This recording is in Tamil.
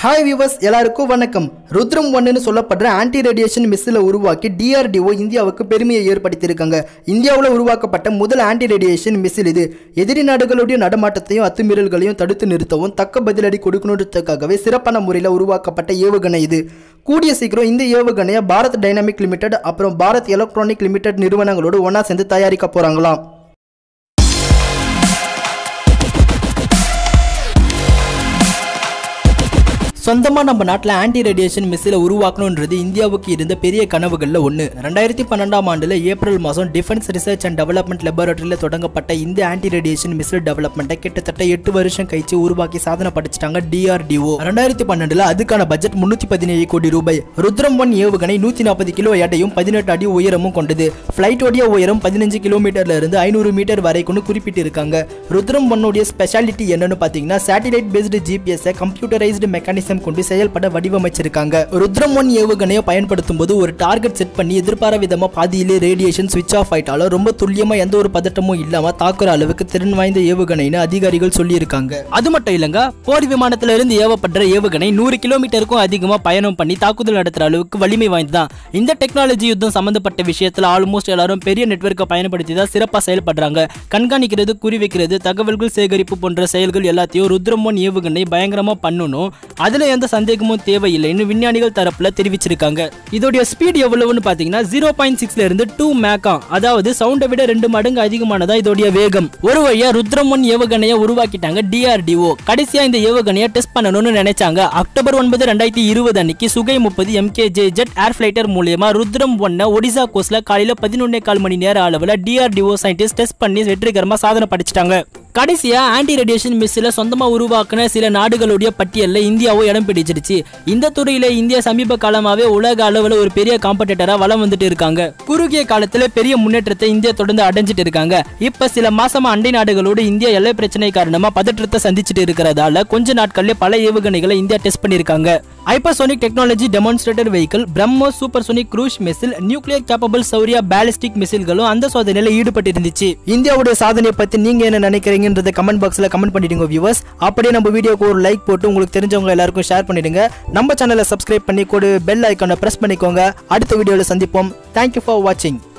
ஹாய் வியூவர்ஸ் எல்லாருக்கும் வணக்கம் ருத்ரம் ஒன்னுன்னு சொல்லப்படுற ஆன்டி ரேடியேஷன் மிஸ்ஸில் உருவாக்கி டிஆர்டிஓ இந்தியாவுக்கு பெருமையை ஏற்படுத்தியிருக்காங்க இந்தியாவில் உருவாக்கப்பட்ட முதல் ஆன்டி ரேடியேஷன் மிஸ்ஸில் இது எதிரி நாடுகளுடைய நடமாட்டத்தையும் அத்துமீறல்களையும் தடுத்து நிறுத்தவும் தக்க பதிலடி கொடுக்கணுன்றதுக்காகவே சிறப்பான முறையில் உருவாக்கப்பட்ட ஏவுகணை இது கூடிய சீக்கிரம் இந்த ஏவுகணையை பாரத் டைனாமிக் லிமிடெட் அப்புறம் பாரத் எலக்ட்ரானிக் லிமிடெட் நிறுவனங்களோடு ஒன்றா சேர்ந்து தயாரிக்க போகிறாங்களாம் சொந்தமாக நம்ம நாட்டில் ஆன்டி ரேடியேஷன் மிஸ்ஸில் உருவாக்கணுன்றது இந்தியாவுக்கு இருந்த பெரிய கனவுகளில் ஒன்று ரெண்டாயிரத்தி பன்னெண்டாம் ஆண்டில் ஏப்ரல் மாதம் டிஃபென்ஸ் ரிசர்ச் அண்ட் டெவலப்மெண்ட் லெபார்டரியில் தொடங்கப்பட்ட இந்த ஆன்டி ரேடியேஷன் மிஸ்ஸில் டெவலப்மெண்ட்டை கிட்டத்தட்ட எட்டு வருஷம் கழிச்சு உருவாக்கி சாதனை படிச்சிட்டாங்க டிஆர்டிஓ ரெண்டாயிரத்தி பன்னெண்டில் அதுக்கான பட்ஜெட் முன்னூற்றி பதினேழு கோடி ரூபாய் ருத்ரம் ஒன் ஏவுகணை நூற்றி நாற்பது கிலோ எடையும் பதினெட்டு அடி உயரமும் கொண்டது ஃப்ளைட்டோடைய உயரம் பதினஞ்சு கிலோமீட்டர்ல இருந்து ஐநூறு மீட்டர் வரைக்கும் குறிப்பிட்டிருக்காங்க ருத்ரம் ஒன்னுடைய ஸ்பெஷாலிட்டி என்னன்னு பார்த்தீங்கன்னா satellite based GPS computerised mechanism கொண்டு செயல்பட வடிவமைச்சிருக்காங்க ருத்ரம் ஒன் ஏவுகணையை பயன்படுத்தும் போது ஒரு டார்கெட் செட் பண்ணி எதிர்பார விதமா பாதியிலே ரேடியேஷன் சுவிட்ச் ஆஃப் ஆயிட்டாலும் ரொம்ப துல்லியமா எந்த ஒரு பதட்டமும் இல்லாம தாக்குற அளவுக்கு திறன் வாய்ந்த ஏவுகணைன்னு அதிகாரிகள் சொல்லியிருக்காங்க அது மட்டும் இல்லைங்க போர் விமானத்துல இருந்து ஏவப்படுற ஏவுகணை நூறு கிலோமீட்டருக்கும் அதிகமா பயணம் பண்ணி தாக்குதல் நடத்துற அளவுக்கு வலிமை வாய்ந்ததான் இந்த டெக்னாலஜி யுத்தம் சம்பந்தப்பட்ட விஷயத்துல ஆல்மோஸ்ட் எல்லாரும் பெரிய நெட்வொர்க்கை பயன்படுத்தி தான் சிறப்பா செயல்படுறாங்க கண்காணிக்கிறது குறி வைக்கிறது தகவல்கள் சேகரிப்பு போன்ற செயல்கள் எல்லாத்தையும் ருத்ரம் ஒன் ஏவுகணை பயங்கரமா பண்ணணும் அதுல எந்த சந்தேகமும் தேவையில்லைன்னு விஞ்ஞானிகள் தரப்புல தெரிவிச்சிருக்காங்க இதோடைய ஸ்பீட் எவ்வளவுன்னு பாத்தீங்கன்னா ஜீரோ பாயிண்ட் சிக்ஸ்ல இருந்து டூ மேக்கா அதாவது சவுண்டை விட ரெண்டு மடங்கு அதிகமானதா இதோடைய வேகம் ஒரு வழியா ருத்ரம் ஒன் ஏவுகணையை உருவாக்கிட்டாங்க டிஆர்டிஓ கடைசியா இந்த ஏவுகணையை டெஸ்ட் பண்ணணும்னு நினைச்சாங்க அக்டோபர் ஒன்பது ரெண்டாயிரத்தி இருபது அன்னைக்கு சுகை முப்பது எம்கேஜே ஜெட் ஏர் ஃபிளைட்டர் மூலியமா ருத்ரம் ஒன்னை ஒடிசா கோஸ்ட்ல காலையில பதினொன்னே கால் மணி நேர அளவுல டிஆர்டிஓ சயின்டிஸ்ட் டெஸ்ட் பண்ணி வெற்றிகரமா சாதனை படிச்சிட்டாங்க கடைசியா ஆன்டி ரேடியேஷன் மிஸ்ஸில் சொந்தமா உருவாக்குன சில நாடுகளுடைய பட்டியலில் இந்தியாவும் இடம் பிடிச்சிருச்சு இந்த துறையில இந்தியா சமீப காலமாவே உலக அளவில் ஒரு பெரிய காம்படிட்டரா வளம் வந்துட்டு இருக்காங்க குறுகிய காலத்துல பெரிய முன்னேற்றத்தை இந்தியா தொடர்ந்து அடைஞ்சிட்டு இருக்காங்க இப்ப சில மாசமா அண்டை நாடுகளோடு இந்தியா எல்லை பிரச்சனை காரணமா பதற்றத்தை சந்திச்சுட்டு இருக்கிறதால கொஞ்ச நாட்கள்ல பல ஏவுகணைகளை இந்தியா டெஸ்ட் பண்ணிருக்காங்க hypersonic technology demonstrator vehicle BrahMos supersonic cruise missile nuclear capable Shaurya ballistic மிசில்களும் அந்த சோதனையில ஈடுபட்டு இருந்துச்சு இந்தியாவுடைய சாதனையை பத்தி நீங்க என்ன நினைக்கிறீங்கன்றத கமெண்ட் பாக்ஸ்ல கமெண்ட் பண்ணிடுங்க வியூவர்ஸ் அப்படியே நம்ம வீடியோக்கு ஒரு லைக் போட்டு உங்களுக்கு தெரிஞ்சவங்க எல்லாருக்கும் ஷேர் பண்ணிடுங்க நம்ம சேனலை சப்ஸ்கிரைப் பண்ணி கூட பெல் ஐக்கானை பிரஸ் பண்ணிக்கோங்க அடுத்த வீடியோல சந்திப்போம் தேங்க்யூ ஃபார் வாட்சிங்